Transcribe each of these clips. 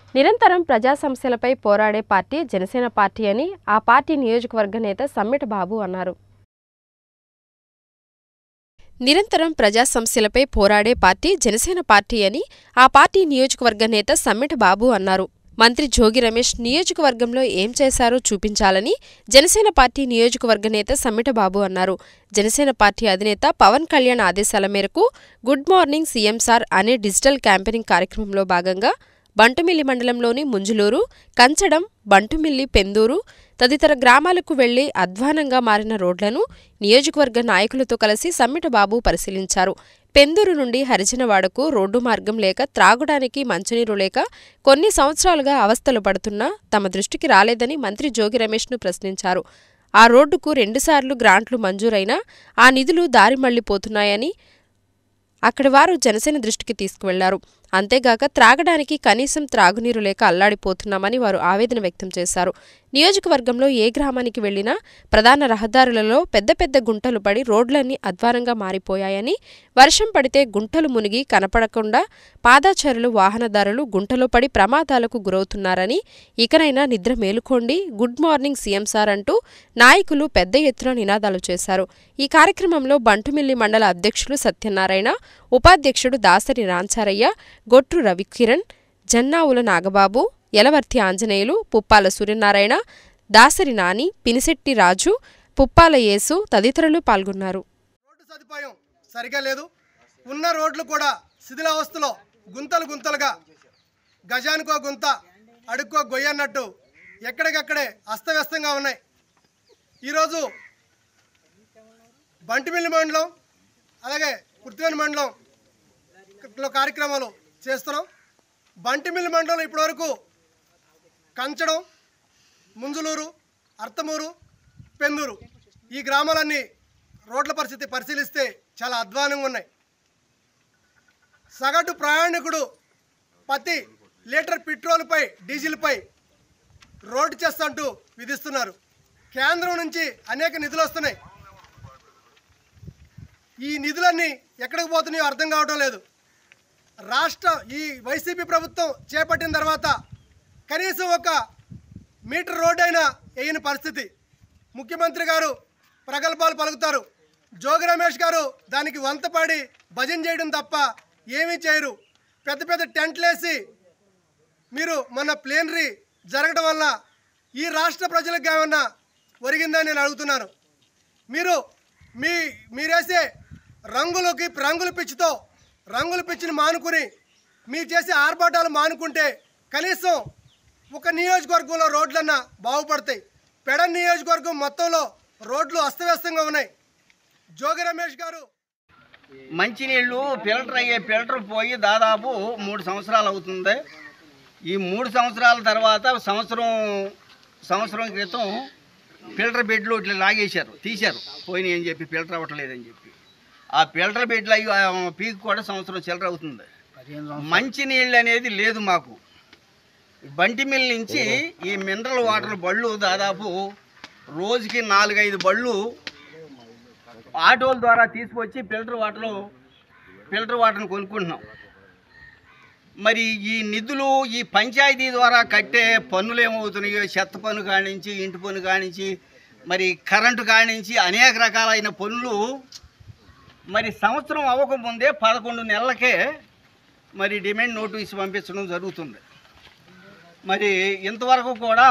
నిరంతరం ప్రజా సమస్యలపై పోరాడే పార్టీ జనసేన పార్టీ అని ఆ పార్టీ నియోజకవర్గ నేత సమ్మిట బాబు అన్నారు నిరంతరం ప్రజా సమస్యలపై పోరాడే పార్టీ జనసేన పార్టీ అని ఆ పార్టీ నియోజకవర్గ నేత సమ్మిట బాబు అన్నారు మంత్రి జోగి రమేష్ నియోజకవర్గంలో ఏం చేశారో చూపించాలని జనసేన పార్టీ నియోజకవర్గ నేత సమ్మిట బాబు అన్నారు జనసేన పార్టీ అధినేత పవన్ కళ్యాణ్ ఆదేశాల మేరకు గుడ్ మార్నింగ్ సీఎం సార్ అనే డిజిటల్ క్యాంపెయినింగ్ కార్యక్రమంలో భాగంగా బంటుమిల్లి మండలంలోని ముంజులూరు కంచడం బంటుమిల్లి పెందూరు తదితర గ్రామాలకు వెళ్లి అధ్వానంగా మారిన రోడ్లను నియోజకవర్గ నాయకులతో కలిసి సమ్మిట బాబు పరిశీలించారు పెందూరు నుండి హరిజనవాడకు రోడ్డు మార్గం లేక త్రాగుడానికి మంచినీరు లేక కొన్ని సంవత్సరాలుగా అవస్థలు పడుతున్నా తమ దృష్టికి రాలేదని మంత్రి జోగి రమేష్ను ప్రశ్నించారు ఆ రోడ్డుకు రెండుసార్లు గ్రాంట్లు మంజూరైనా ఆ నిధులు దారి మళ్లిపోతున్నాయని అక్కడి వారు జనసేన దృష్టికి తీసుకువెళ్లారు అంతేగాక త్రాగడానికి కనీసం త్రాగునీరు లేక అల్లాడిపోతున్నామని వారు ఆవేదన వ్యక్తం చేశారు నియోజకవర్గంలో ఏ గ్రామానికి వెళ్లినా ప్రధాన రహదారులలో పెద్ద పెద్ద గుంటలు పడి రోడ్లన్నీ అధ్వానంగా మారిపోయాయని వర్షం పడితే గుంటలు మునిగి కనపడకుండా పాదాచారులు వాహనదారులు గుంటలో పడి ప్రమాదాలకు గురవుతున్నారని ఇకనైనా నిద్ర మేలుకోండి గుడ్ మార్నింగ్ సీఎం సార్ అంటూ నాయకులు పెద్ద ఎత్తున నినాదాలు చేశారు ఈ కార్యక్రమంలో బంటుమిల్లి మండల అధ్యక్షులు సత్యనారాయణ ఉపాధ్యక్షుడు దాసరి రాంచారయ్య గొట్రు రవికిరణ్ జన్నావుల నాగబాబు యలవర్తి ఆంజనేయులు పుప్పాల సూర్యనారాయణ దాసరి నాని పినిశెట్టి రాజు పుప్పాల యేసు తదితరులు పాల్గొన్నారు రోడ్డు సదుపాయం సరిగా లేదు ఉన్న రోడ్లు కూడా శిథిలావస్థలో గుంతలు గుంతలుగా గజానికో గుంత అడుక్కో గొయ్య అన్నట్టు ఎక్కడికక్కడే అస్తవ్యస్తంగా ఉన్నాయి ఈరోజు బంటిమిల్లి మండలం అలాగే కుర్తివేని మండలం లో కార్యక్రమాలు చేస్తున్నాం బంటిమిల్లి మండలం ఇప్పటివరకు కంచడం ముంజులూరు అర్తమూరు పెందూరు ఈ గ్రామాలన్నీ రోడ్ల పరిస్థితి పరిశీలిస్తే చాలా అధ్వానంగా ఉన్నాయి సగటు ప్రయాణికుడు ప్రతి లీటర్ పెట్రోల్పై డీజిల్పై రోడ్డు చెస్ అంటూ విధిస్తున్నారు కేంద్రం నుంచి అనేక నిధులు వస్తున్నాయి ఈ నిధులన్నీ ఎక్కడికి పోతున్నాయో అర్థం కావడం లేదు రాష్ట్ర ఈ వైసీపీ ప్రభుత్వం చేపట్టిన తర్వాత కనీసం ఒక మీటర్ రోడ్ అయినా వేయని పరిస్థితి ముఖ్యమంత్రి గారు ప్రగల్భాలు పలుకుతారు జోగి రమేష్ గారు దానికి వంతపాడి భజన చేయడం తప్ప ఏమీ చేయరు పెద్ద పెద్ద టెంట్లేసి మీరు మొన్న ప్లేనరీ జరగడం వల్ల ఈ రాష్ట్ర ప్రజలకు ఏమన్నా ఒరిగిందని నేను అడుగుతున్నాను మీరు మీ మీరేసే రంగులకి రంగుల పిచ్చితో రంగుల పిచ్చిని మానుకుని మీరు చేసే ఆర్భాటాలు మానుకుంటే కనీసం ఒక నియోజకవర్గంలో రోడ్లన్నా బాగుపడతాయి పెడ నియోజకవర్గం మొత్తంలో రోడ్లు అస్తవ్యస్తంగా ఉన్నాయి జోగి రమేష్ గారు మంచినీళ్ళు ఫిల్టర్ అయ్యే ఫిల్టర్ పోయి దాదాపు మూడు సంవత్సరాలు అవుతుంది ఈ మూడు సంవత్సరాల తర్వాత సంవత్సరం సంవత్సరం క్రితం ఫిల్టర్ బెడ్లు ఇట్లా లాగేశారు తీశారు పోయినాయి అని చెప్పి ఫిల్టర్ అవ్వట్లేదని చెప్పి ఆ ఫిల్టర్ బెడ్లు అయ్యి ఆ పీక్ కూడా సంవత్సరం చిల్లర అవుతుంది మంచినీళ్ళు అనేది లేదు మాకు బంటి మిల్ నుంచి ఈ మినరల్ వాటర్ బళ్ళు దాదాపు రోజుకి నాలుగైదు బళ్ళు ఆటోల ద్వారా తీసుకొచ్చి ఫిల్టర్ వాటర్ ఫిల్టర్ వాటర్ని కొనుక్కుంటున్నాం మరి ఈ నిధులు ఈ పంచాయతీ ద్వారా కట్టే పన్నులు ఏమవుతున్నాయో చెత్త పన్ను కానించి ఇంటి పన్ను కానించి మరి కరెంటు కానించి అనేక రకాలైన పనులు మరి సంవత్సరం అవ్వకముందే పదకొండు నెలలకే మరి డిమాండ్ నోటీస్ పంపించడం జరుగుతుంది మరి ఇంతవరకు కూడా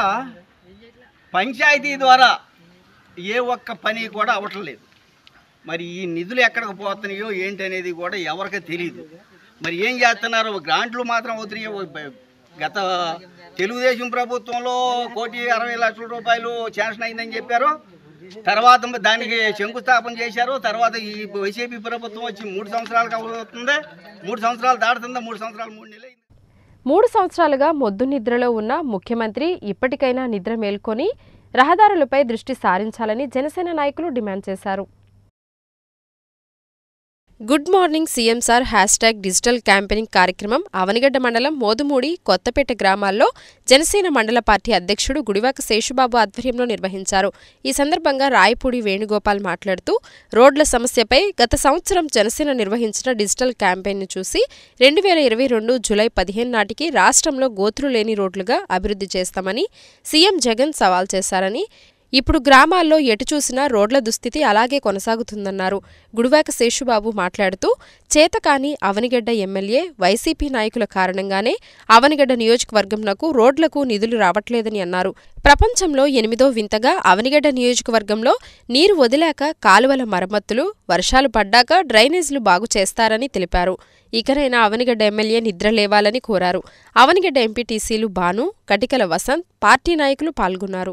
పంచాయతీ ద్వారా ఏ ఒక్క పని కూడా అవ్వట్లేదు మరి ఈ నిధులు ఎక్కడికి పోతున్నాయో ఏంటి అనేది కూడా ఎవరికి తెలియదు మరి ఏం చేస్తున్నారు గ్రాంట్లు మాత్రం అవుతున్నాయో బ- గత తెలుగుదేశం ప్రభుత్వంలో కోటి అరవై లక్షల రూపాయలు శాంక్షన్ అయిందని చెప్పారు తర్వాత దానికి శంకుస్థాపన చేశారు తర్వాత ఈ వైసీపీ ప్రభుత్వం వచ్చి మూడు సంవత్సరాలకు అవుతుంది మూడు సంవత్సరాలు దాటుతుందా మూడు సంవత్సరాలు మూడు నెలలు అయింది. మూడు సంవత్సరాలుగా మొద్దు నిద్రలో ఉన్న ముఖ్యమంత్రి ఇప్పటికైనా నిద్ర మేల్కొని రహదారులపై దృష్టి సారించాలని జనసేన నాయకులు డిమాండ్ చేశారు good morning CM sir hashtag digital campaigning కార్యక్రమం అవనిగడ్డ మండలం మోదుమూడి కొత్తపేట గ్రామాల్లో జనసేన మండల పార్టీ అధ్యక్షుడు గుడివాక శేషుబాబు ఆధ్వర్యంలో నిర్వహించారు ఈ సందర్భంగా రాయపూడి వేణుగోపాల్ మాట్లాడుతూ రోడ్ల సమస్యపై గత సంవత్సరం జనసేన నిర్వహించిన డిజిటల్ క్యాంపెయిన్ను చూసి రెండు వేల ఇరవై రెండు జులై పదిహేను నాటికి రాష్ట్రంలో గోతులు లేని రోడ్లుగా అభివృద్ధి చేస్తామని సీఎం జగన్ సవాల్ చేశారని ఇప్పుడు గ్రామాల్లో ఎటు చూసినా రోడ్ల దుస్థితి అలాగే కొనసాగుతుందన్నారు గుడివాక శేషుబాబు మాట్లాడుతూ చేతకాని అవనిగడ్డ ఎమ్మెల్యే వైసీపీ నాయకుల కారణంగానే అవనిగడ్డ నియోజకవర్గంలకు రోడ్లకు నిధులు రావట్లేదని అన్నారు ప్రపంచంలో ఎనిమిదో వింతగా అవనిగడ్డ నియోజకవర్గంలో నీరు వదిలాక కాలువల మరమ్మతులు వర్షాలు పడ్డాక డ్రైనేజీలు బాగు చేస్తారని తెలిపారు ఇకనైనా అవనిగడ్డ ఎమ్మెల్యే నిద్ర లేవాలని కోరారు అవనిగడ్డ ఎంపీటీసీలు భాను కటికల వసంత్ పార్టీ నాయకులు పాల్గొన్నారు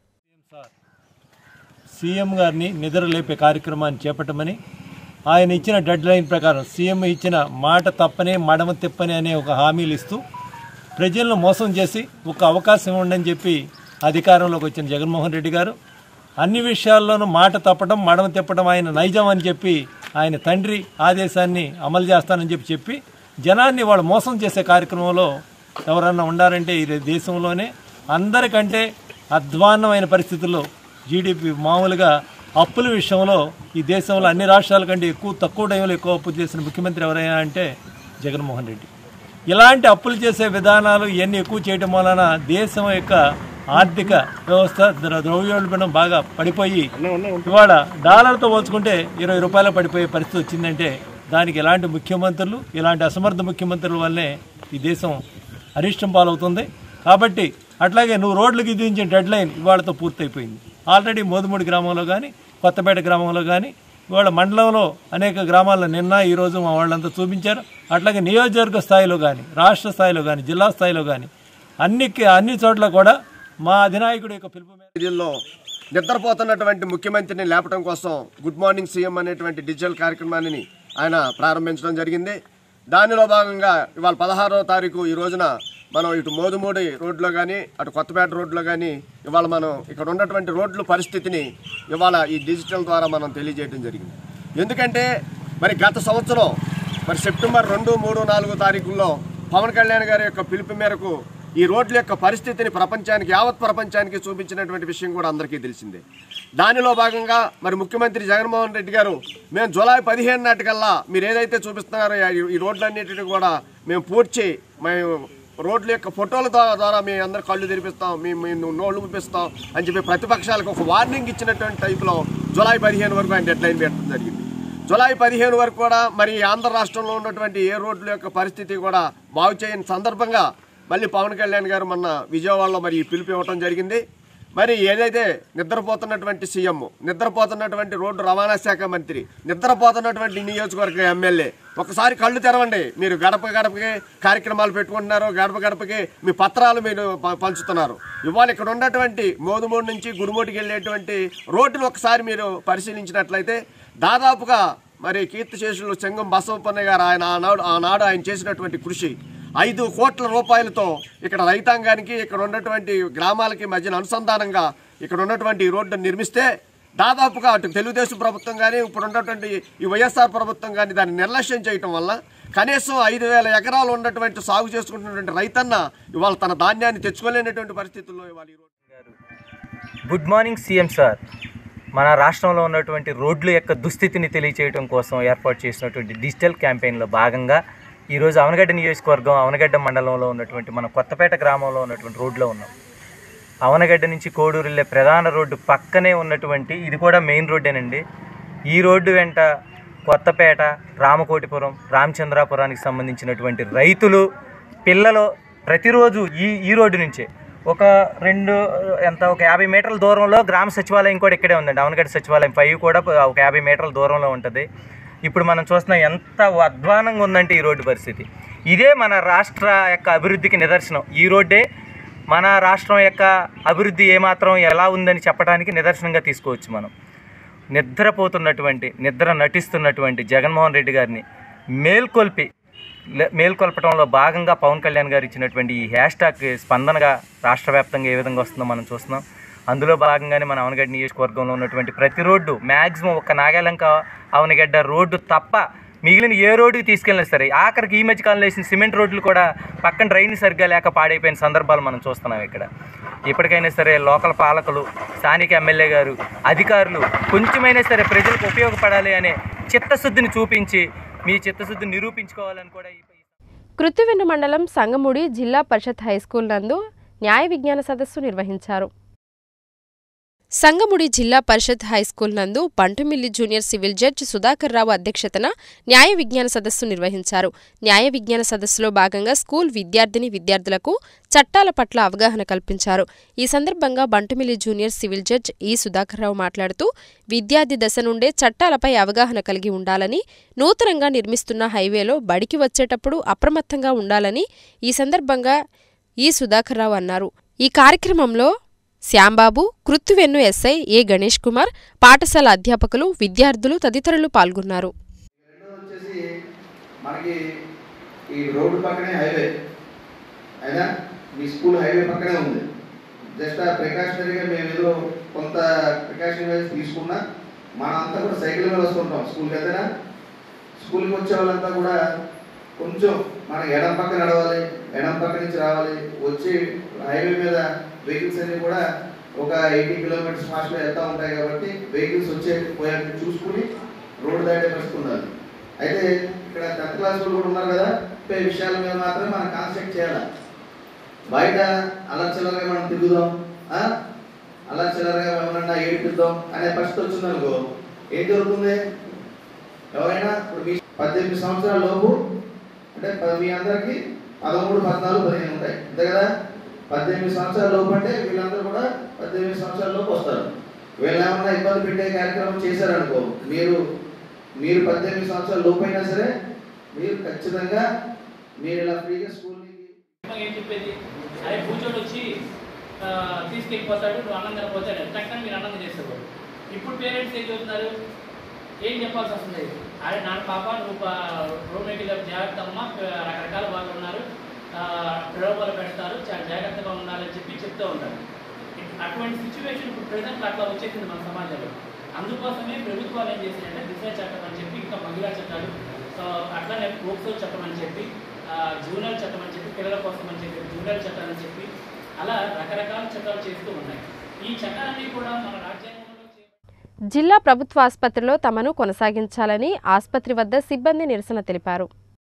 సీఎం గారిని నిద్ర లేపే కార్యక్రమాన్ని చేపట్టమని ఆయన ఇచ్చిన డెడ్ లైన్ ప్రకారం సీఎం ఇచ్చిన మాట తప్పనే మడమ తిప్పని అనే ఒక హామీలు ఇస్తూ ప్రజలను మోసం చేసి ఒక అవకాశం ఇవ్వండి అని చెప్పి అధికారంలోకి వచ్చిన జగన్మోహన్ రెడ్డి గారు అన్ని విషయాల్లోనూ మాట తప్పడం మడమ తిప్పడం ఆయన నైజం అని చెప్పి ఆయన తండ్రి ఆదేశాన్ని అమలు చేస్తానని చెప్పి చెప్పి జనాన్ని వాళ్ళు మోసం చేసే కార్యక్రమంలో ఎవరన్నా ఉండారంటే ఈ దేశంలోనే అందరికంటే అధ్వాన్నమైన పరిస్థితుల్లో జీడిపి మామూలుగా అప్పుల విషయంలో ఈ దేశంలో అన్ని రాష్ట్రాల కంటే ఎక్కువ తక్కువ టైంలో ఎక్కువ అప్పు చేసిన ముఖ్యమంత్రి ఎవరైనా అంటే జగన్మోహన్ రెడ్డి ఇలాంటి అప్పులు చేసే విధానాలు ఇవన్నీ ఎక్కువ చేయడం వలన దేశం యొక్క ఆర్థిక వ్యవస్థ ద్ర- ద్రవ్యోల్బణం బాగా పడిపోయి ఇవాళ డాలర్తో పోల్చుకుంటే ఇరవై రూపాయలు పడిపోయే పరిస్థితి వచ్చిందంటే దానికి ఎలాంటి ముఖ్యమంత్రులు ఇలాంటి అసమర్థ ముఖ్యమంత్రుల వల్లనే ఈ దేశం అరిష్టం పాలవుతుంది కాబట్టి అట్లాగే నువ్వు రోడ్లకు విధించిన డెడ్ లైన్ ఇవాళతో పూర్తయిపోయింది ఆల్రెడీ మోదుమూడి గ్రామంలో కానీ కొత్తపేట గ్రామంలో కానీ ఇవాళ మండలంలో అనేక గ్రామాల్లో నిన్న ఈరోజు మా వాళ్ళంతా చూపించారు అట్లాగే నియోజకవర్గ స్థాయిలో కానీ రాష్ట్ర స్థాయిలో కానీ జిల్లా స్థాయిలో కానీ అన్ని అన్ని చోట్ల కూడా మా అధినాయకుడి యొక్క పిలుపు మేరకు చర్యల్లో నిద్రపోతున్నటువంటి ముఖ్యమంత్రిని లేపడం కోసం గుడ్ మార్నింగ్ సీఎం అనేటువంటి డిజిటల్ కార్యక్రమాన్ని ఆయన ప్రారంభించడం జరిగింది దానిలో భాగంగా ఇవాళ పదహారవ తారీఖు ఈ రోజున మనం ఇటు మోదుమూడి రోడ్లో కానీ అటు కొత్తపేట రోడ్లో కానీ ఇవాళ మనం ఇక్కడ ఉన్నటువంటి రోడ్ల పరిస్థితిని ఇవాళ ఈ డిజిటల్ ద్వారా మనం తెలియజేయడం జరిగింది ఎందుకంటే మరి గత సంవత్సరం మరి సెప్టెంబర్ రెండు మూడు నాలుగు తారీఖుల్లో పవన్ కళ్యాణ్ గారి యొక్క పిలుపు మేరకు ఈ రోడ్ల యొక్క పరిస్థితిని ప్రపంచానికి యావత్ ప్రపంచానికి చూపించినటువంటి విషయం కూడా అందరికీ తెలిసిందే దానిలో భాగంగా మరి ముఖ్యమంత్రి జగన్మోహన్ రెడ్డి గారు మేము జూలై పదిహేను నాటికల్లా మీరు ఏదైతే చూపిస్తున్నారో ఈ- ఈ రోడ్లన్నిటిని కూడా మేము పూడ్చి మేము రోడ్ల యొక్క ఫోటోల ద్వారా ద్వారా మీ అందరు కళ్ళు తెరిపిస్తాం మేము మేము నోళ్ళు చూపిస్తాం అని చెప్పి ప్రతిపక్షాలకు ఒక వార్నింగ్ ఇచ్చినటువంటి టైపులో జూలై పదిహేను వరకు ఆయన డెడ్ లైన్ పెట్టడం జరిగింది జూలై పదిహేను వరకు కూడా మరి ఆంధ్ర రాష్ట్రంలో ఉన్నటువంటి ఏ రోడ్ల యొక్క పరిస్థితి కూడా బాగు చేయని సందర్భంగా మళ్ళీ పవన్ కళ్యాణ్ గారు మొన్న విజయవాడలో మరి ఈ పిలుపు ఇవ్వటం జరిగింది మరి ఏదైతే నిద్రపోతున్నటువంటి సీఎం నిద్రపోతున్నటువంటి రోడ్డు రవాణా శాఖ మంత్రి నిద్రపోతున్నటువంటి నియోజకవర్గ ఎమ్మెల్యే ఒకసారి కళ్ళు తెరవండి మీరు గడప గడపకి కార్యక్రమాలు పెట్టుకుంటున్నారు గడప గడపకి మీ పత్రాలు మీరు ప- పంచుతున్నారు ఇవాళ ఇక్కడ ఉన్నటువంటి మోదుమూడు నుంచి గురుమూటికి వెళ్ళేటువంటి రోడ్డును ఒకసారి మీరు పరిశీలించినట్లయితే దాదాపుగా మరి కీర్తిశేషులు చెంగం బసవపన్న గారు ఆయన ఆనాడు ఆనాడు ఆయన చేసినటువంటి కృషి ఐదు కోట్ల రూపాయలతో ఇక్కడ రైతాంగానికి ఇక్కడ ఉన్నటువంటి గ్రామాలకి మధ్యన అనుసంధానంగా ఇక్కడ ఉన్నటువంటి ఈ రోడ్డు నిర్మిస్తే దాదాపుగా అటు తెలుగుదేశం ప్రభుత్వం కానీ ఇప్పుడు ఉన్నటువంటి ఈ వైఎస్ఆర్ ప్రభుత్వం కానీ దాన్ని నిర్లక్ష్యం చేయటం వల్ల కనీసం ఐదు వేల ఎకరాలు ఉన్నటువంటి సాగు చేసుకుంటున్నటువంటి రైతన్న ఇవాళ తన ధాన్యాన్ని తెచ్చుకోలేనటువంటి పరిస్థితుల్లో ఇవాళ ఈ road good morning CM sir మన రాష్ట్రంలో ఉన్నటువంటి రోడ్ల యొక్క దుస్థితిని తెలియచేయడం కోసం ఏర్పాటు చేసినటువంటి డిజిటల్ క్యాంపెయిన్లో భాగంగా ఈరోజు అవనగడ్డ నియోజకవర్గం అవనగడ్డ మండలంలో ఉన్నటువంటి మన కొత్తపేట గ్రామంలో ఉన్నటువంటి రోడ్లో ఉన్నాం అవనగడ్డ నుంచి కోడూరు వెళ్ళే ప్రధాన రోడ్డు పక్కనే ఉన్నటువంటి ఇది కూడా మెయిన్ రోడ్డేనండి ఈ రోడ్డు వెంట కొత్తపేట రామకోటిపురం రామచంద్రాపురానికి సంబంధించినటువంటి రైతులు పిల్లలు ప్రతిరోజు ఈ ఈ రోడ్డు నుంచే ఒక రెండు ఎంత ఒక యాభై మీటర్ల దూరంలో గ్రామ సచివాలయం కూడా ఇక్కడే ఉందండి అవనగడ్డ సచివాలయం ఫైవ్ కూడా ఒక యాభై మీటర్ల దూరంలో ఉంటుంది ఇప్పుడు మనం చూస్తున్నాం ఎంత అధ్వానంగా ఉందంటే ఈ రోడ్డు పరిస్థితి ఇదే మన రాష్ట్ర యొక్క అభివృద్ధికి నిదర్శనం ఈ రోడ్డే మన రాష్ట్రం యొక్క అభివృద్ధి ఏమాత్రం ఎలా ఉందని చెప్పడానికి నిదర్శనంగా తీసుకోవచ్చు మనం నిద్రపోతున్నటువంటి నిద్ర నటిస్తున్నటువంటి జగన్మోహన్ రెడ్డి గారిని మేల్కొల్పి లే- మేల్కొల్పడంలో భాగంగా పవన్ కళ్యాణ్ గారు ఇచ్చినటువంటి ఈ హ్యాష్ ట్యాగ్ స్పందనగా రాష్ట్ర వ్యాప్తంగా ఏ విధంగా వస్తుందో మనం చూస్తున్నాం అందులో భాగంగానే మన అవనగడ్డ నియోజకవర్గంలో ఉన్నటువంటి ప్రతి రోడ్డు మ్యాక్సిమం ఒక నాగాలంక అవనగడ్డ రోడ్డు తప్ప మిగిలిన ఏ రోడ్డుకి తీసుకెళ్ళినా సరే ఆఖరికి ఈ మధ్య కాలంలో వేసిన సిమెంట్ రోడ్లు కూడా పక్కన డ్రైన్ సరిగ్గా లేక పాడైపోయిన సందర్భాలు మనం చూస్తున్నాం ఇక్కడ ఇప్పటికైనా సరే లోకల్ పాలకులు స్థానిక ఎమ్మెల్యే గారు అధికారులు కొంచెమైనా సరే ప్రజలకు ఉపయోగపడాలి అనే చిత్తశుద్ధిని చూపించి మీ చిత్తశుద్ధిని నిరూపించుకోవాలని కూడా ఈ కృత్తివెన్ను మండలం సంగముడి జిల్లా పరిషత్ హైస్కూల్ నందు న్యాయ విజ్ఞాన సదస్సు నిర్వహించారు సంగముడి జిల్లా పరిషత్ హైస్కూల్ నందు Bantumilli junior civil judge Sudhakar Rao అధ్యక్షతన న్యాయ విజ్ఞాన సదస్సు నిర్వహించారు న్యాయ విజ్ఞాన సదస్సులో భాగంగా స్కూల్ విద్యార్థిని విద్యార్థులకు చట్టాల పట్ల అవగాహన కల్పించారు ఈ సందర్భంగా బంటుమిల్లి జూనియర్ సివిల్ జడ్జ్ ఈ సుధాకర్ రావు మాట్లాడుతూ విద్యార్థి దశ నుండే చట్టాలపై అవగాహన కలిగి ఉండాలని నూతనంగా నిర్మిస్తున్న హైవేలో బడికి వచ్చేటప్పుడు అప్రమత్తంగా ఉండాలని ఈ సందర్భంగా ఈ సుధాకర్ రావు అన్నారు ఈ కార్యక్రమంలో శ్యాంబాబు కృత్తివెన్ను ఎస్ఐ ఏ గణేష్ కుమార్ పాఠశాల అధ్యాపకులు విద్యార్థులు తదితరులు పాల్గొన్నారు రెండోది వచ్చేసి మనకి ఈ రోడ్డు పక్కనే హైవే అయినా మీ స్కూల్ హైవే పక్కనే ఉంది జస్ట్ ఆ ప్రికాషనరీగా మేము ఏదో కొంత ప్రికాషన్ వైజ్ తీసుకున్నా మనంతా కూడా సైకిల్ మీద వస్తుంటాం స్కూల్కి అయితేనా స్కూల్కి వచ్చే వాళ్ళంతా కూడా కొంచెం మన ఎడం పక్క నడవాలి ఎడం పక్క నుంచి రావాలి వచ్చి హైవే మీద వెహికల్స్ అన్ని కూడా ఒక ఎయిటీ కిలోమీటర్స్ ఫాస్ట్లో వెళ్తూ ఉంటాయి కాబట్టి వెహికల్స్ వచ్చే పోయేట్టు చూసుకుని రోడ్డు దాటే పరిస్థితి ఉండాలి అయితే ఇక్కడ టెన్త్ క్లాస్ వాళ్ళు కూడా ఉన్నారు కదా చెప్పే విషయాల మీద మాత్రమే మనం కాన్సన్ట్రేట్ చేయాలి బయట అలర్చలర్గా మనం తిరుగుదాం ఆ? అలర్చలర్గా ఏమన్నా ఏడిపిద్దాం అనే పరిస్థితి వచ్చిందనుకో ఏం జరుగుతుంది ఎవరైనా ఇప్పుడు మీ పద్దెనిమిది సంవత్సరాల లోపు అంటే ప- మీ అందరికి పదమూడు పద్నాలుగు పదిహేను ఉంటాయి అంతే కదా పద్దెనిమిది సంవత్సరాల లోపు అంటే వీళ్ళందరూ కూడా పద్దెనిమిది సంవత్సరాల లోపు వస్తారు వీళ్ళు ఏమన్నా ఇబ్బంది పెట్టే కార్యక్రమం చేశారనుకో మీరు మీరు పద్దెనిమిది సంవత్సరాల లోపు అయినా సరే మీరు ఖచ్చితంగా మీరు ఇలా ఫ్రీగా స్కూల్కి ఏం చెప్పేది అరే కూర్చోడు వచ్చి ఆ, తీసుకెళ్ళిపోతాడు నువ్వు అన్నం తినపోతాడు టక్కన మీరు అన్నం చేసేవాడు ఇప్పుడు పేరెంట్స్ ఏం చెబుతున్నారు ఏం చెప్పాల్సి వస్తుంది అరే నాన్న పాప నువ్వు రూమ్మేట్ జాగ్రత్త అమ్మ రకరకాల వాళ్ళు ఉన్నారు ఆ, ప్రలోభాలు పెడతారు చాలా జాగ్రత్తగా ఉండాలని చెప్పి చెప్తూ ఉంటారు ఇట్- అటువంటి సిచ్యువేషన్ ఇప్పుడు ప్రజెంట్ అట్లా వచ్చేసింది మన సమాజంలో అందుకోసమే ప్రభుత్వాలు ఏం చేశాయంటే దిశ చట్టం అని చెప్పి ఇంకా మహిళా చట్టాలు సో అట్లానే పోక్సో చట్టం అని చెప్పి ఆ, జూనియర్ చట్టం అని చెప్పి పిల్లల కోసం అని చెప్పి జూనియర్ చట్టం అని చెప్పి అలా రకరకాల చట్టాలు చేస్తూ ఉన్నాయి ఈ చట్టాలన్నీ కూడా మన రాజ్యాంగంలో చే- జిల్లా ప్రభుత్వ ఆసుపత్రిలో తమను కొనసాగించాలని ఆసుపత్రి వద్ద సిబ్బంది నిరసన తెలిపారు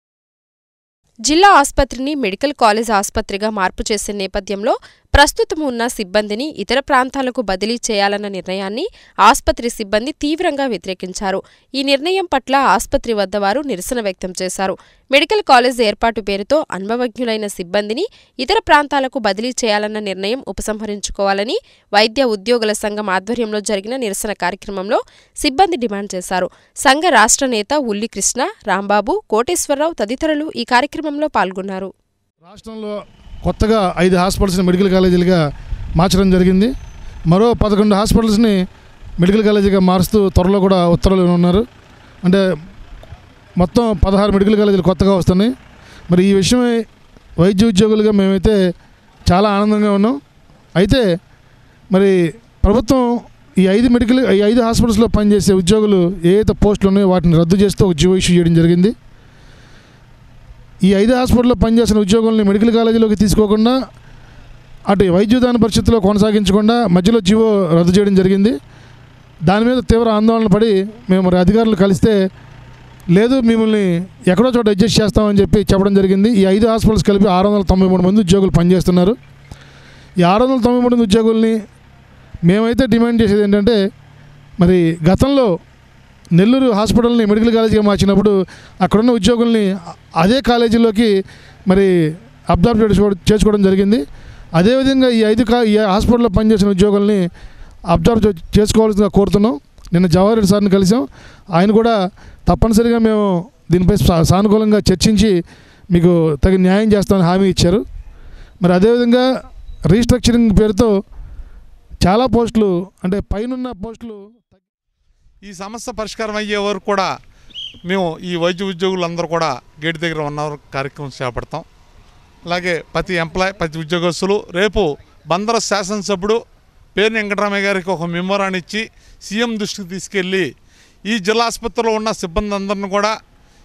జిల్లా ఆసుపత్రిని మెడికల్ కాలేజ్ ఆసుపత్రిగా మార్పు చేసే నేపథ్యంలో ప్రస్తుతం ఉన్న సిబ్బందిని ఇతర ప్రాంతాలకు బదిలీ చేయాలన్న నిర్ణయాన్ని ఆసుపత్రి సిబ్బంది తీవ్రంగా వ్యతిరేకించారు ఈ నిర్ణయం పట్ల ఆసుపత్రి వద్ద వారు నిరసన వ్యక్తం చేశారు మెడికల్ కాలేజ్ ఏర్పాటు పేరుతో అనుభవజ్ఞులైన సిబ్బందిని ఇతర ప్రాంతాలకు బదిలీ చేయాలన్న నిర్ణయం ఉపసంహరించుకోవాలని వైద్య ఉద్యోగుల సంఘం ఆధ్వర్యంలో జరిగిన నిరసన కార్యక్రమంలో సిబ్బంది డిమాండ్ చేశారు సంఘ రాష్ట్ర నేత ఉల్లి కృష్ణ రాంబాబు కోటేశ్వరరావు తదితరులు ఈ కార్యక్రమంలో పాల్గొన్నారు రాష్ట్రంలో కొత్తగా ఐదు హాస్పిటల్స్ని మెడికల్ కాలేజీలుగా మార్చడం జరిగింది మరో పదకొండు హాస్పిటల్స్ని మెడికల్ కాలేజీగా మారుస్తూ త్వరలో కూడా ఉత్తర్వులు ఉన్నారు అంటే మొత్తం పదహారు మెడికల్ కాలేజీలు కొత్తగా వస్తున్నాయి మరి ఈ విషయమై వైద్య ఉద్యోగులుగా మేమైతే చాలా ఆనందంగా ఉన్నాం అయితే మరి ప్రభుత్వం ఈ ఐదు మెడికల్ ఈ ఐదు హాస్పిటల్స్లో పనిచేసే ఉద్యోగులు ఏ అయితే పోస్టులు ఉన్నాయో వాటిని రద్దు చేస్తూ ఒక జీవో ఇష్యూ చేయడం జరిగింది ఈ ఐదు హాస్పిటల్లో పనిచేసిన ఉద్యోగుల్ని మెడికల్ కాలేజీలోకి తీసుకోకుండా అటు వైద్య విధాన పరిస్థితిలో కొనసాగించకుండా మధ్యలో జీవో రద్దు చేయడం జరిగింది దాని మీద తీవ్ర ఆందోళన పడి మేము మరి అధికారులు కలిస్తే లేదు మిమ్మల్ని ఎక్కడో చోట అడ్జస్ట్ చేస్తామని చెప్పి చెప్పడం జరిగింది ఈ ఐదు హాస్పిటల్స్ కలిపి ఆరు వందల తొంభై మూడు మంది ఉద్యోగులు పనిచేస్తున్నారు ఈ ఆరు వందల తొంభై మూడు మంది ఉద్యోగుల్ని మేమైతే డిమాండ్ చేసేది ఏంటంటే మరి గతంలో నెల్లూరు హాస్పిటల్ని మెడికల్ కాలేజీగా మార్చినప్పుడు అక్కడున్న ఉద్యోగుల్ని అదే కాలేజీలోకి మరి అబ్జర్వ్ చేసుకోవడం చేసుకోవడం జరిగింది అదేవిధంగా ఈ ఐదు కా ఈ హాస్పిటల్లో పనిచేసిన ఉద్యోగుల్ని అబ్జర్వ్ చే- చేసుకోవాల్సిందిగా కోరుతున్నాం నిన్న జవహర్ రెడ్డి సార్ని కలిసాం ఆయన కూడా తప్పనిసరిగా మేము దీనిపై సా- సానుకూలంగా చర్చించి మీకు తగిన న్యాయం చేస్తామని హామీ ఇచ్చారు మరి అదేవిధంగా రీస్ట్రక్చరింగ్ పేరుతో చాలా పోస్టులు అంటే పైనున్న పోస్టులు ఈ సమస్య పరిష్కారం అయ్యే వరకు కూడా మేము ఈ వైద్య ఉద్యోగులందరూ కూడా గేట్ దగ్గర వన్ అవర్ కార్యక్రమం చేపడతాం అలాగే ప్రతి ఎంప్లాయ్ ప్రతి ఉద్యోగస్తులు రేపు బందర శాసనసభ్యుడు పేరు వెంకటరామయ్య గారికి ఒక మెమోరాన్ని ఇచ్చి సీఎం దృష్టికి తీసుకెళ్ళి ఈ జిల్లా ఆసుపత్రిలో ఉన్న సిబ్బంది అందరిని కూడా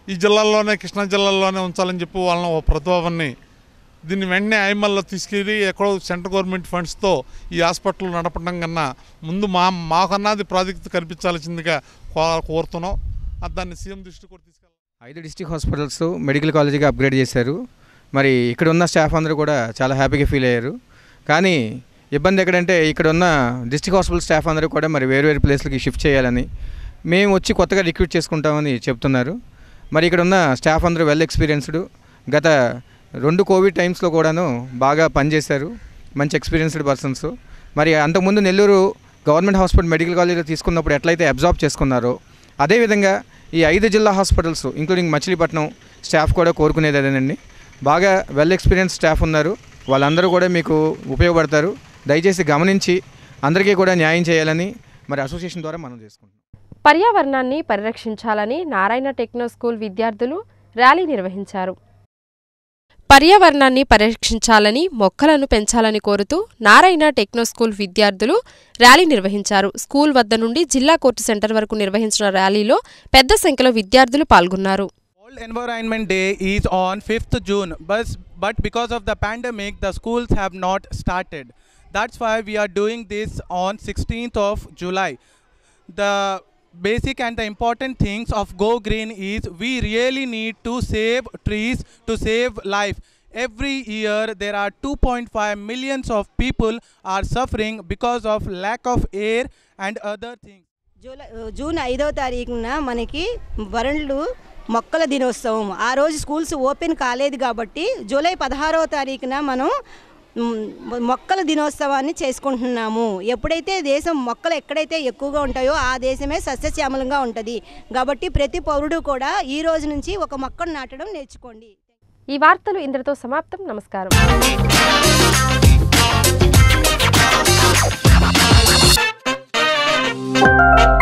ఈ జిల్లాల్లోనే కృష్ణా జిల్లాలోనే ఉంచాలని చెప్పి వాళ్ళని ఒక ప్రతిభావాన్ని దీన్ని వెంటనే ఐఎంఎల్లో తీసుకెళ్ళి ఎక్కడో సెంట్రల్ గవర్నమెంట్ ఫండ్స్తో ఈ హాస్పిటల్ నడపడం కన్నా ముందు మా మాకన్నది ప్రాజెక్ట్ కనిపించాల్సిందిగా కో- కోరుతున్నాం అది దాన్ని సీఎం దృష్టికి కూడా తీసుకెళ్ళాలి ఐదు డిస్టిక్ హాస్పిటల్స్ మెడికల్ కాలేజీగా అప్గ్రేడ్ చేశారు మరి ఇక్కడ ఉన్న స్టాఫ్ అందరూ కూడా చాలా హ్యాపీగా ఫీల్ అయ్యారు కానీ ఇబ్బంది ఎక్కడంటే ఇక్కడ ఉన్న డిస్టిక్ హాస్పిటల్ స్టాఫ్ అందరూ కూడా మరి వేరు వేరు ప్లేస్లకి షిఫ్ట్ చేయాలని మేము వచ్చి కొత్తగా రిక్రూట్ చేసుకుంటామని చెప్తున్నారు మరి ఇక్కడ ఉన్న స్టాఫ్ అందరూ వెల్ ఎక్స్పీరియన్స్డ్ గత రెండు కోవిడ్ టైమ్స్లో కూడాను బాగా పనిచేశారు మంచి ఎక్స్పీరియన్స్డ్ పర్సన్స్ మరి అంతకుముందు నెల్లూరు గవర్నమెంట్ హాస్పిటల్ మెడికల్ కాలేజీలో తీసుకున్నప్పుడు ఎట్లయితే అబ్జార్బ్ చేసుకున్నారో అదేవిధంగా ఈ ఐదు జిల్లా హాస్పిటల్స్ ఇంక్లూడింగ్ మచిలీపట్నం స్టాఫ్ కూడా కోరుకునేది అదేనండి బాగా వెల్ ఎక్స్పీరియన్స్ స్టాఫ్ ఉన్నారు వాళ్ళందరూ కూడా మీకు ఉపయోగపడతారు దయచేసి గమనించి అందరికీ కూడా న్యాయం చేయాలని మరి అసోసియేషన్ ద్వారా మనం చేసుకుంటాం పర్యావరణాన్ని పరిరక్షించాలని నారాయణ టెక్నో స్కూల్ విద్యార్థులు ర్యాలీ నిర్వహించారు పర్యావరణాన్ని పరిరక్షించాలని మొక్కలను పెంచాలని కోరుతూ నారాయణ టెక్నో స్కూల్ విద్యార్థులు ర్యాలీ నిర్వహించారు స్కూల్ వద్ద నుండి జిల్లా కోర్టు సెంటర్ వరకు నిర్వహించిన ర్యాలీలో పెద్ద సంఖ్యలో విద్యార్థులు పాల్గొన్నారు World Environment Day is on 5th June, but, but because of the pandemic, the schools have not started. That's why we are doing this on 16th of July. The basic and the important things of Go Green is we really need to save trees to save life. Every year there are 2.5 millions of people are suffering because of lack of air and other things. July June ఐదో తారీఖున మనకి world మొక్కల దినోత్సవం ఆ రోజు schools open కాలేదు కాబట్టి July పదహారవ తారీఖున మనం మ్, మొక్కల దినోత్సవాన్ని చేసుకుంటున్నాము ఎప్పుడైతే దేశం మొక్కలు ఎక్కడైతే ఎక్కువగా ఉంటాయో ఆ దేశమే సస్యశ్యామలంగా ఉంటుంది కాబట్టి ప్రతి పౌరుడు కూడా ఈ రోజు నుంచి ఒక మొక్కను నాటడం నేర్చుకోండి ఈ వార్తలు ఇంతటితో సమాప్తం నమస్కారం